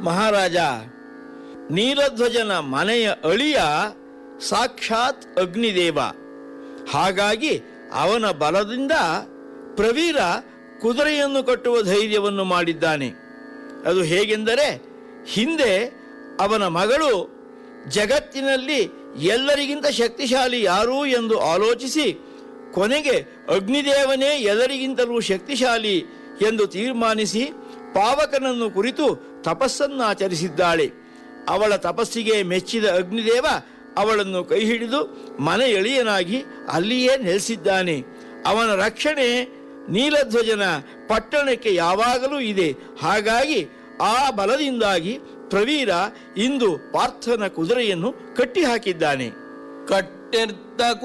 ಮಹಾರಾಜ ನೀಲಧ್ವಜನ ಮನೆಯ ಅಳಿಯ ಸಾಕ್ಷಾತ್ ಅಗ್ನಿದೇವ ಹಾಗಾಗಿ ಅವನ ಬಲದಿಂದ ಪ್ರವೀರ ಕುದುರೆಯನ್ನು ಕಟ್ಟುವ ಧೈರ್ಯವನ್ನು ಮಾಡಿದ್ದಾನೆ ಅದು ಹೇಗೆಂದರೆ ಹಿಂದೆ ಅವನ ಮಗಳು ಜಗತ್ತಿನಲ್ಲಿ ಎಲ್ಲರಿಗಿಂತ ಶಕ್ತಿಶಾಲಿ ಯಾರು ಎಂದು ಆಲೋಚಿಸಿ ಕೊನೆಗೆ ಅಗ್ನಿದೇವನೇ ಎಲ್ಲರಿಗಿಂತಲೂ ಶಕ್ತಿಶಾಲಿ ಎಂದು ತೀರ್ಮಾನಿಸಿ ಪಾವಕನನ್ನು ಕುರಿತು ತಪಸ್ಸನ್ನಾಚರಿಸಿದ್ದಾಳೆ ಅವಳ ತಪಸ್ಸಿಗೆ ಮೆಚ್ಚಿದ ಅಗ್ನಿದೇವ ಅವಳನ್ನು ಕೈ ಹಿಡಿದು ಮನೆ ಎಳೆಯನಾಗಿ ಅಲ್ಲಿಯೇ ನೆಲೆಸಿದ್ದಾನೆ ಅವನ ರಕ್ಷಣೆ ನೀಲಧ್ವಜನ ಪಟ್ಟಣಕ್ಕೆ ಯಾವಾಗಲೂ ಇದೆ ಹಾಗಾಗಿ ಆ ಬಲದಿಂದಾಗಿ ಪ್ರವೀರ ಇಂದು ಪಾರ್ಥನ ಕುದುರೆಯನ್ನು ಕಟ್ಟಿಹಾಕಿದ್ದಾನೆ ಕಟ್ಟಿರ್ತ